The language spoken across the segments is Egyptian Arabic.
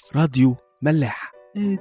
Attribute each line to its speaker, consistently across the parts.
Speaker 1: راديو ملاح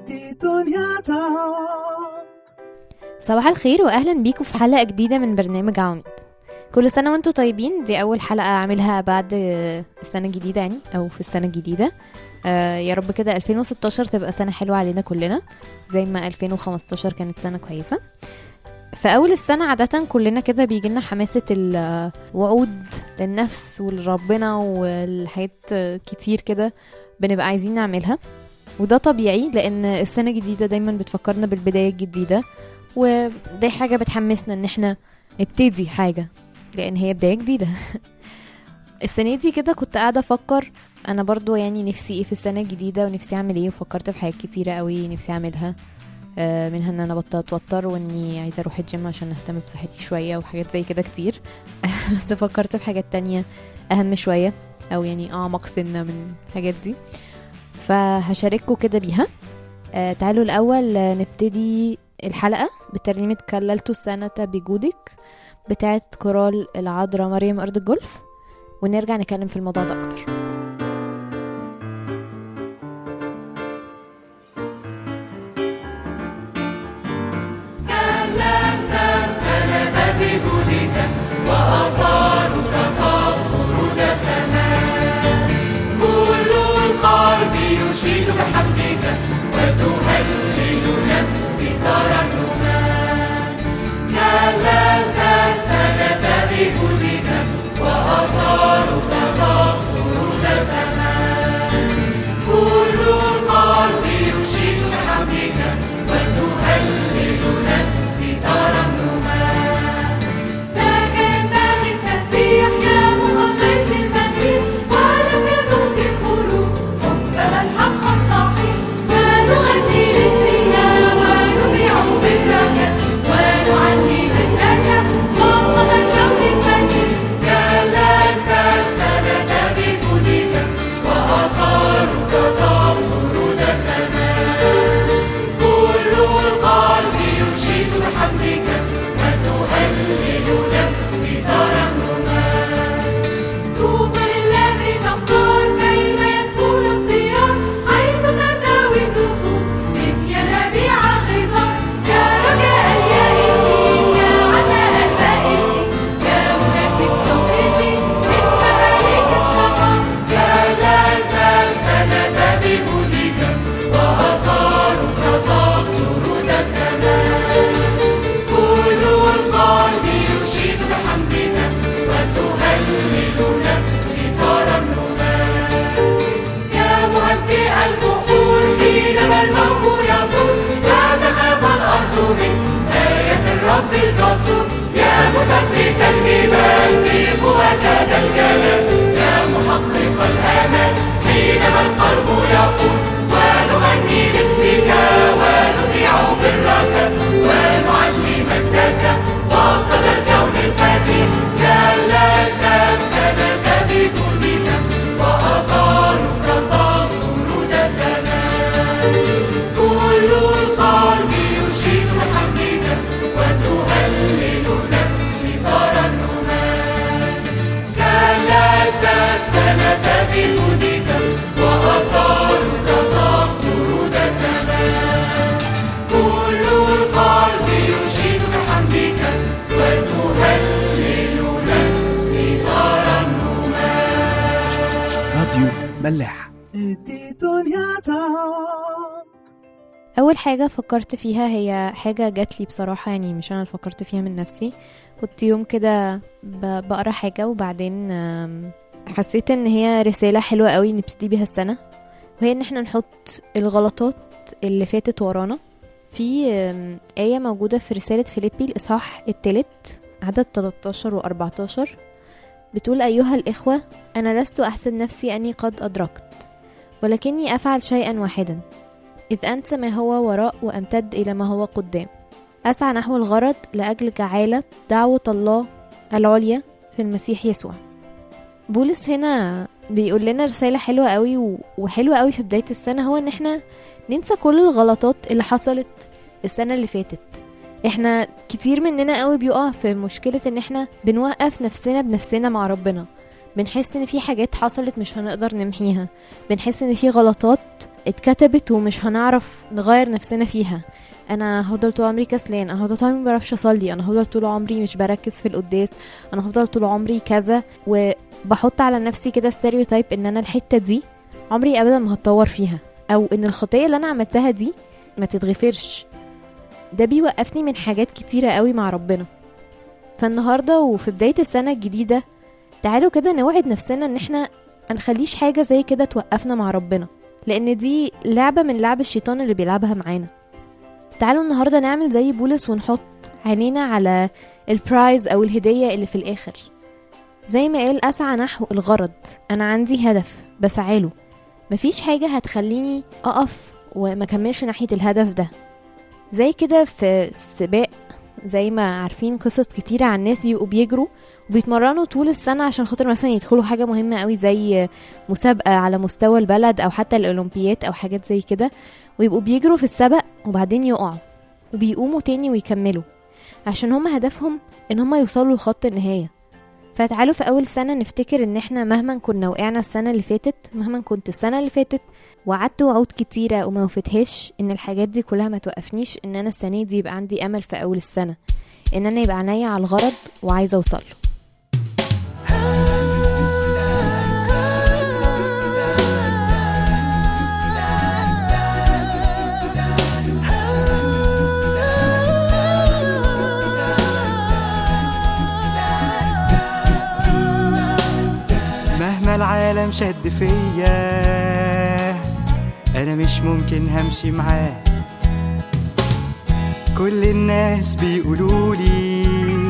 Speaker 2: صباح الخير واهلا بيكم في حلقه جديده من برنامج عواميد كل سنه وانتم طيبين دي اول حلقه اعملها بعد السنه الجديده يعني او في السنه الجديده آه يا رب كده 2016 تبقى سنه حلوه علينا كلنا زي ما 2015 كانت سنه كويسه في اول السنه عاده كلنا كده بيجيلنا حماسه الوعود للنفس ولربنا والحاجات كتير كده بنبقى عايزين نعملها وده طبيعي لان السنه الجديده دايما بتفكرنا بالبدايه الجديده ودي حاجه بتحمسنا ان احنا نبتدي حاجه لان هي بدايه جديده السنه دي كده كنت قاعده افكر انا برضو يعني نفسي ايه في السنه الجديده ونفسي اعمل ايه وفكرت في حاجات كتيره قوي نفسي اعملها آه، منها ان انا بطلت اتوتر واني عايزه اروح الجيم عشان اهتم بصحتي شويه وحاجات زي كده كتير بس فكرت في حاجات تانية اهم شويه او يعني اعمق سنه من الحاجات دي فهشارككم كده بيها آه تعالوا الاول آه، نبتدي الحلقه بترنيمه كللت السنه بجودك بتاعت كورال العذراء مريم ارض الجولف ونرجع نتكلم في الموضوع ده اكتر
Speaker 3: كل القلب يشيد بحمدك وتهلل نفسي ترنما كللت السنة بجودك وأثارك تقطر دسما كل القلب يشيد بحمدك وتهلل نفسي ترنما تكلم التسبيح يا مخلص المسيح ولك تهدي القلوب حبها الحق الصحيح ونغني لاسمك ونذيع برك ونعلي مجدك وسط الكون الفسيح كللت السنة بجودك وأثارك تمطر دسما كل القلب يشيد بحمدك وتهلل نفسي ترنما طوبى للذي تختار كيما يسكن الديار حيث ترتوي النفوس من ينابيع الغزار يا رجاء اليائسين يا عزاء البائسين يا منجي السوقتين من مهالك الشقاء كللت السنة بجودك وأثارك تقطر دسما كل القلب يشيد بحمدك وتهلل نفسي ترنما يا مهدئ البحور حينما الموج يثور لا تخاف الأرض من آية الرب الجسور يا مثبت الجبال بقوة ذا الجلال يا محقق الآمال حينما القلب يفور ونغني لاسمك ونذيع برك ونعلي مجدك وسط ذا الكون الفسيح كللت السنة بجودك وأثارك تقطر دسما كل القلب يشيد بحمدك وتهلل نفسي ترنما كللت السنة بجودك وأثارك تقطر دسما كل القلب يشيد بحمدك وتهلل نفسي ترنما
Speaker 1: راديو ملاح
Speaker 2: اول حاجه فكرت فيها هي حاجه جات لي بصراحه يعني مش انا اللي فكرت فيها من نفسي كنت يوم كده ب- بقرا حاجه وبعدين آم، حسيت ان هي رساله حلوه قوي نبتدي بيها السنه وهي ان احنا نحط الغلطات اللي فاتت ورانا في آم، آية موجودة في رسالة فيليبي الإصحاح الثالث عدد 13 و 14 بتقول أيها الإخوة أنا لست أحسد نفسي أني قد أدركت ولكني أفعل شيئا واحدا إذ أنسى ما هو وراء وأمتد إلى ما هو قدام أسعى نحو الغرض لأجل جعالة دعوة الله العليا في المسيح يسوع بولس هنا بيقول لنا رسالة حلوة قوي و- وحلوة قوي في بداية السنة هو ان احنا ننسى كل الغلطات اللي حصلت السنة اللي فاتت احنا كتير مننا قوي بيقع في مشكلة ان احنا بنوقف نفسنا بنفسنا مع ربنا بنحس ان في حاجات حصلت مش هنقدر نمحيها بنحس ان في غلطات اتكتبت ومش هنعرف نغير نفسنا فيها انا هفضل طول عمري كسلان انا هفضل طول عمري مبعرفش اصلي انا هفضل طول عمري مش بركز في القداس انا هفضل طول عمري كذا وبحط على نفسي كده ستيريوتايب ان انا الحته دي عمري ابدا ما هتطور فيها او ان الخطيه اللي انا عملتها دي ما تتغفرش ده بيوقفني من حاجات كتيره قوي مع ربنا فالنهارده وفي بدايه السنه الجديده تعالوا كده نوعد نفسنا ان احنا ما نخليش حاجه زي كده توقفنا مع ربنا لان دي لعبه من لعب الشيطان اللي بيلعبها معانا تعالوا النهارده نعمل زي بولس ونحط عينينا على البرايز او الهديه اللي في الاخر زي ما قال اسعى نحو الغرض انا عندي هدف بسعاله مفيش حاجه هتخليني اقف وما كملش ناحيه الهدف ده زي كده في السباق زي ما عارفين قصص كتيرة عن ناس بيبقوا بيجروا وبيتمرنوا طول السنة عشان خاطر مثلا يدخلوا حاجة مهمة قوي زي مسابقة على مستوى البلد أو حتى الأولمبيات أو حاجات زي كده ويبقوا بيجروا في السبق وبعدين يقعوا وبيقوموا تاني ويكملوا عشان هما هدفهم ان هما يوصلوا لخط النهاية فتعالوا في أول سنة نفتكر ان احنا مهما كنا وقعنا السنة اللي فاتت مهما كنت السنة اللي فاتت وعدت وعود كتيرة وما وفتهاش ان الحاجات دي كلها ما توقفنيش ان انا السنة دي يبقى عندي امل في اول السنة ان انا يبقى عينيا على الغرض وعايزة اوصله
Speaker 4: مهما العالم شد فيا انا مش ممكن همشي معاه كل الناس بيقولولي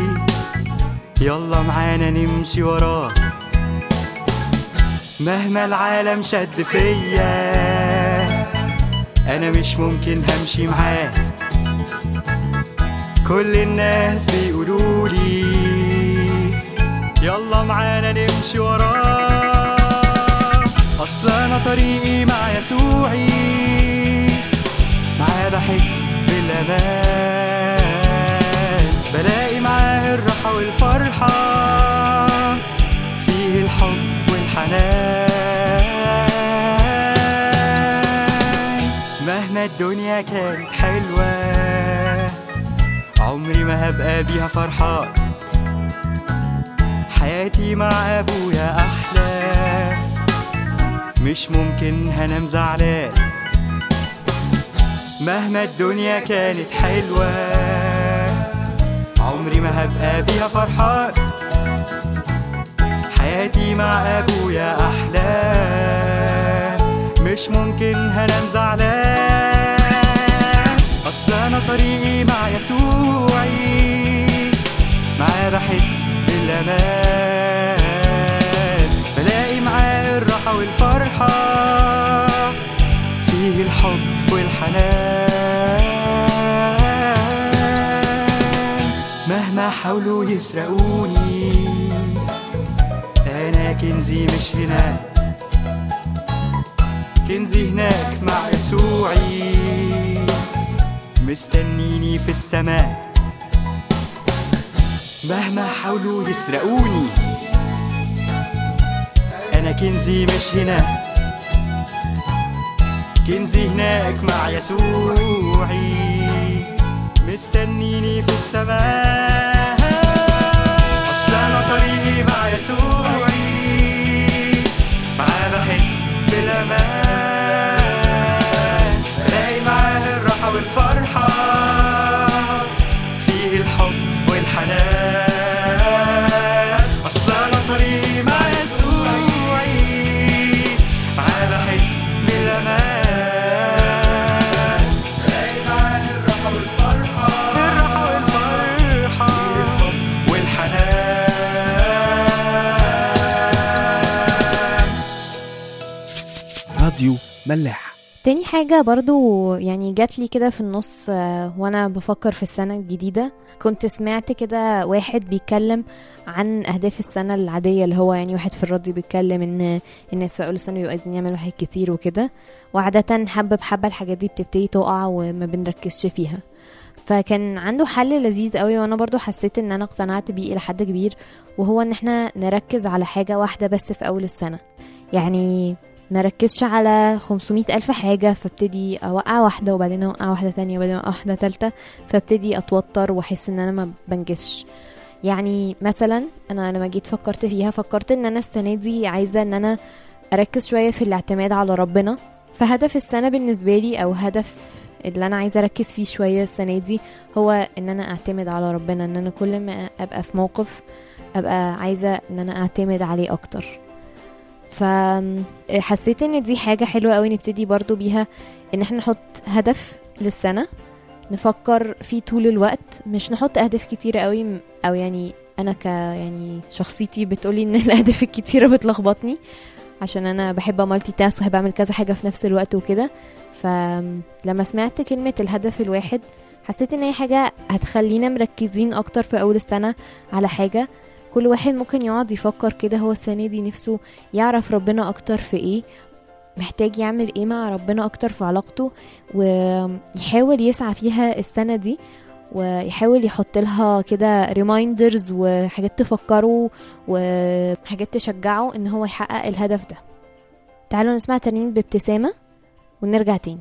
Speaker 4: يلا معانا نمشي وراه مهما العالم شد فيا انا مش ممكن همشي معاه كل الناس بيقولولي يلا معانا نمشي وراه اصل انا طريقي مع يسوعي معاه بحس بالامان بلاقي معاه الراحة والفرحة فيه الحب والحنان مهما الدنيا كانت حلوة عمري ما هبقى بيها فرحان حياتي مع ابويا احلى مش ممكن هنام زعلان مهما الدنيا كانت حلوة عمري ما هبقى بيها فرحان حياتي مع ابويا احلى مش ممكن هنام زعلان اصل انا طريقي مع يسوعي معاه بحس بالامان بلاقي معاه الراحة والفرحة فيه الحب والحنان مهما حاولوا يسرقوني انا كنزي مش هنا كنزي هناك مع يسوعي مستنيني في السماء مهما حاولوا يسرقوني انا كنزي مش هنا كنزي هناك مع يسوعي مستنيني في السماء اصل انا طريقي مع يسوعي معاه بحس بالامان بلاقي معاه الراحة والفرحة فيه الحب والحنان اصل انا طريقي مع يسوعي معاه بحس بالامان بلاقي معاه الراحة والفرحة الراحة والفرحة الحب والحنان
Speaker 1: راديو ملاح
Speaker 2: تاني حاجة برضو يعني جات لي كده في النص آه، وانا بفكر في السنة الجديدة كنت سمعت كده واحد بيتكلم عن اهداف السنة العادية اللي هو يعني واحد في الراديو بيتكلم ان الناس في اول السنة بيبقوا عايزين يعملوا حاجات كتير وكده وعادة حبة بحبة الحاجات دي بتبتدي تقع وما بنركزش فيها فكان عنده حل لذيذ قوي وانا برضو حسيت ان انا اقتنعت بيه الى حد كبير وهو ان احنا نركز على حاجة واحدة بس في اول السنة يعني ما ركزش على 500 ألف حاجة فابتدي أوقع واحدة وبعدين أوقع واحدة تانية وبعدين أوقع واحدة تالتة فابتدي أتوتر وأحس إن أنا ما بنجزش يعني مثلا أنا لما جيت فكرت فيها فكرت إن أنا السنة دي عايزة إن أنا أركز شوية في الاعتماد على ربنا فهدف السنة بالنسبة لي أو هدف اللي أنا عايزة أركز فيه شوية السنة دي هو إن أنا أعتمد على ربنا إن أنا كل ما أبقى في موقف أبقى عايزة إن أنا أعتمد عليه أكتر فحسيت ان دي حاجة حلوة قوي نبتدي برضو بيها ان احنا نحط هدف للسنة نفكر فيه طول الوقت مش نحط اهداف كتيرة قوي م- او يعني انا ك يعني شخصيتي بتقولي ان الاهداف الكتيرة بتلخبطني عشان انا بحب مالتي تاسك وبحب اعمل كذا حاجة في نفس الوقت وكده فلما سمعت كلمة الهدف الواحد حسيت ان هي حاجة هتخلينا مركزين اكتر في اول السنة على حاجة كل واحد ممكن يقعد يفكر كده هو السنة دي نفسه يعرف ربنا اكتر في ايه محتاج يعمل ايه مع ربنا اكتر في علاقته ويحاول يسعى فيها السنة دي ويحاول يحط لها كده ريمايندرز وحاجات تفكره وحاجات تشجعه ان هو يحقق الهدف ده تعالوا نسمع ترنيم بابتسامة ونرجع تاني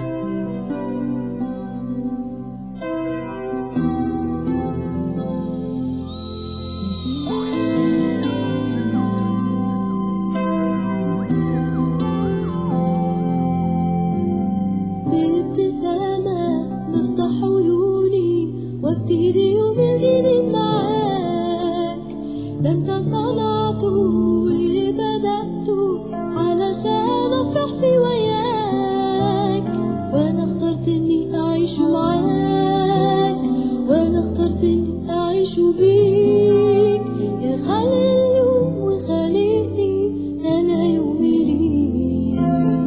Speaker 5: بابتسامة بفتح عيوني وابتدي يوم جديد معاك ده انت صنعته وبدأته علشان افرح في وياك وانا اخترت اني اعيش معاك وانا اخترت اني اعيش بيك يا خالق اليوم وخالقني انا يومي ليك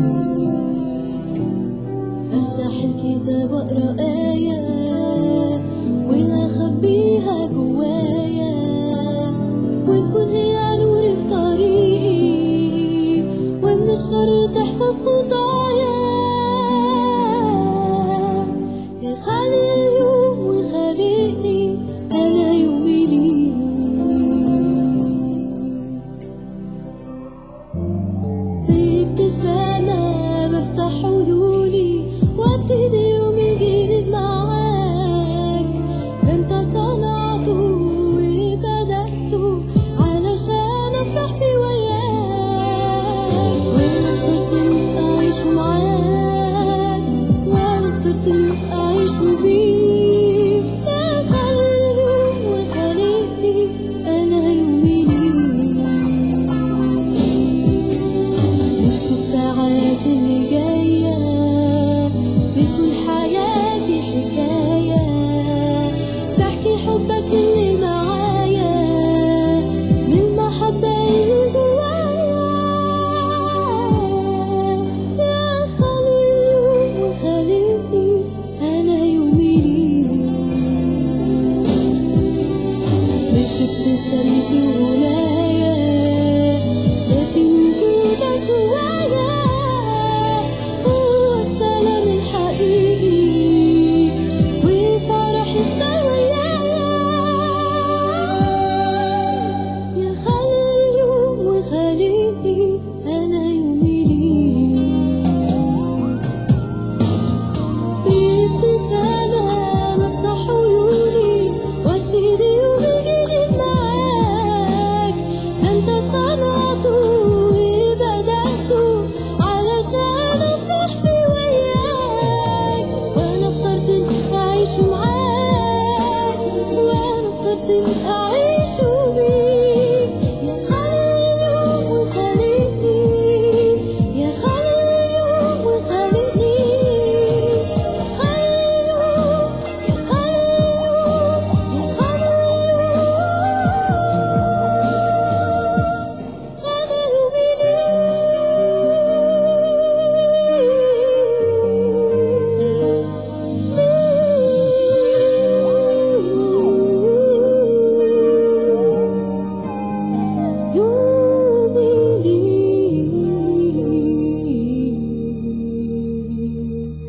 Speaker 5: افتح الكتاب واقرا آية واخبيها جوايا وتكون هي نور في طريقي ومن الشر تحفظ خطايا يا خالق اليوم وخالقني انا يومي ليك بابتسامة بفتح عيوني وابتدي يومي جديد معاك ده انت صنعته وبدأته علشان افرح في وياك وانا اخترت اني اعيش معاك وانا اخترت اني اعيش بيك يا خالق اليوم وخالقني انا يومي ليك نص الساعات اللي جاية بتكون حياتي حكاية بحكي حبك اللي معايا من المحبة اللي جوايا يا خالق وخالقني أنا يومي ليك مش ابتسامتي وغنايا لكن جودك جوايا هو السلام الحقيقي وفرح السويايا يا خالق اليوم وخالقني أنا يومي ليك بابتسامة بفتح عيوني وابتدي يومي جديد معاك ده انت صنعته وبدأته علشان افرح في وياك وانا اخترت اني اعيش معاك وانا اخترت اني اعيش بيك يا خالق اليوم وخالقني يا خالق اليوم وخالقني خالق يا خالق يا خالق أنا يومي ليك يومي ليك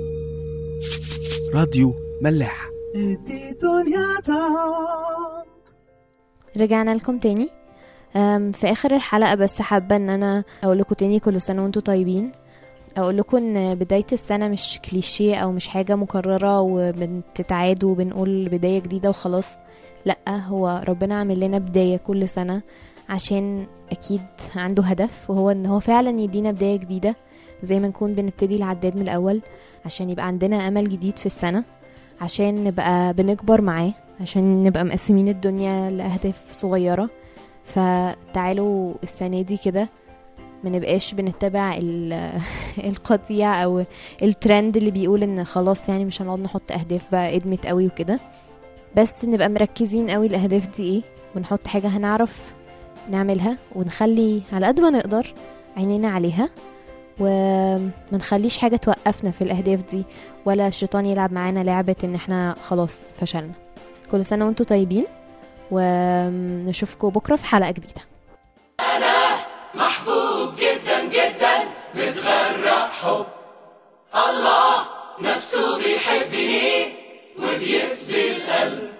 Speaker 1: راديو ملاح
Speaker 2: رجعنا لكم تاني أم، في اخر الحلقه بس حابه ان انا اقول لكم تاني كل سنه وانتم طيبين اقول لكم ان بدايه السنه مش كليشيه او مش حاجه مكرره وبتتعاد وبنقول بدايه جديده وخلاص لا هو ربنا عامل لنا بدايه كل سنه عشان اكيد عنده هدف وهو ان هو فعلا يدينا بدايه جديده زي ما نكون بنبتدي العداد من الاول عشان يبقى عندنا امل جديد في السنه عشان نبقى بنكبر معاه عشان نبقى مقسمين الدنيا لاهداف صغيره فتعالوا السنه دي كده ما نبقاش بنتبع ال- القطيع او الترند اللي بيقول ان خلاص يعني مش هنقعد نحط اهداف بقى ادمت قوي وكده بس نبقى مركزين قوي الاهداف دي ايه ونحط حاجه هنعرف نعملها ونخلي على قد ما نقدر عينينا عليها وما نخليش حاجه توقفنا في الاهداف دي ولا الشيطان يلعب معانا لعبه ان احنا خلاص فشلنا كل سنه وانتم طيبين ونشوفكم بكره في حلقه جديده
Speaker 3: محبوب جدا جدا متغرق حب الله نفسه بيحبني وبيسبي القلب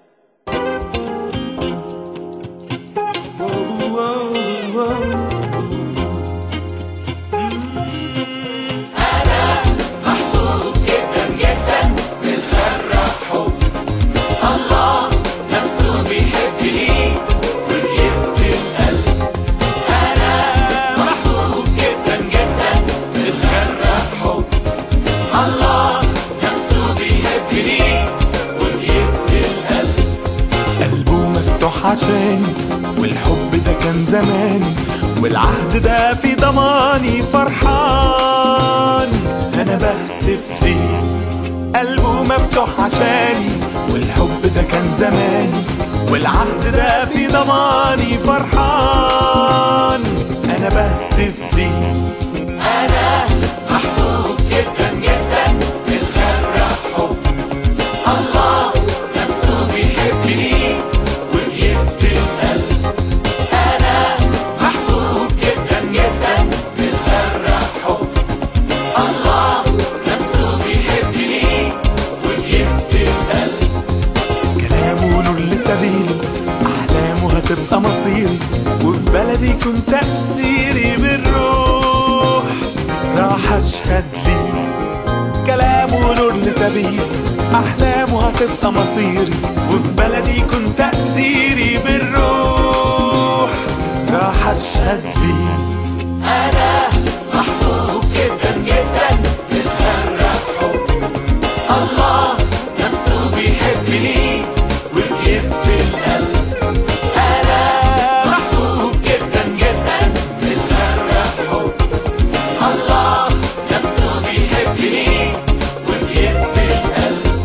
Speaker 3: محبوب جدا جدا متغرق حب الله نفسه بيحبني وبيسبي القلب أنا محبوب جدا جدا متغرق حب الله نفسه بيحبني وبيسبي القلب
Speaker 6: قلبه مفتوح عشاني والحب ده كان زماني والعهد ده في ضماني فرحان انا بهتف ليه قلبه مفتوح عشاني والحب ده كان زماني والعهد ده في ضماني فرحان انا بهتف ليه
Speaker 3: أنا محبوب جدا جدا متغرق حب الله نفسه بيحبني وبيسبي القلب أنا محبوب جدا جدا متغرق حب الله نفسه بيحبني وبيسبي القلب
Speaker 6: كلامه نور لسبيلي أحلامه هتبقى مصيري وفي بلدي كنت تأثيري بالروح راح أشهد ليه كلامه نور لسبيلي أحلامه هتبقى مصيري وفي بلدي كنت تأثيري بالروح راح أشهد ليه
Speaker 3: أنا محبوب جدا جدا متغرق حب الله نفسه بيحبني وبيسبي القلب أنا محبوب جدا جدا متغرق حب الله نفسه بيحبني وبيسبي القلب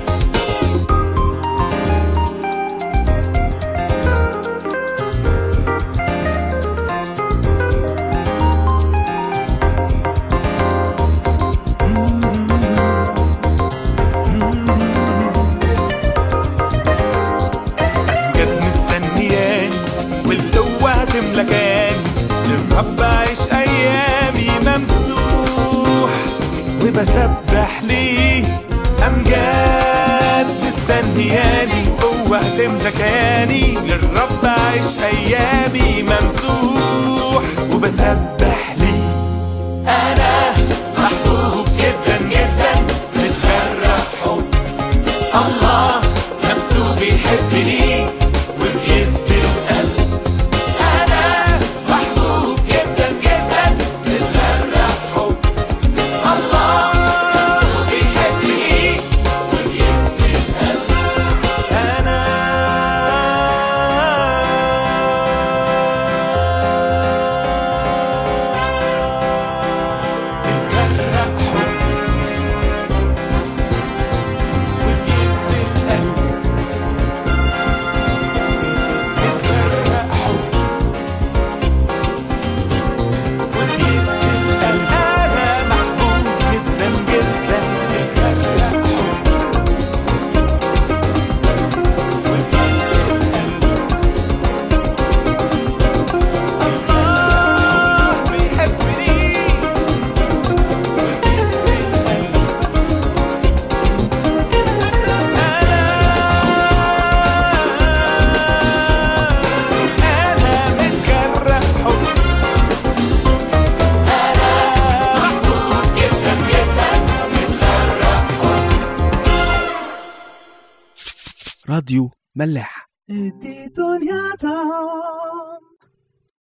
Speaker 6: جت مستنياني والقوة هتملكاني للرب أعيش أيامي ممسوح وبسبح ليه أمجاد مستنياني قوة هتملكاني للرب أعيش أيامي ممسوح وبسبح ليه
Speaker 3: أنا محبوب جدا جدا متغرق حب الله نفسه بيحبني وبيسبي القلب أنا محبوب جدا جدا متغرق حب الله نفسه بيحبني وبيسبي القلب
Speaker 6: أنا
Speaker 1: راديو ملاح
Speaker 7: ادي دنيا طعم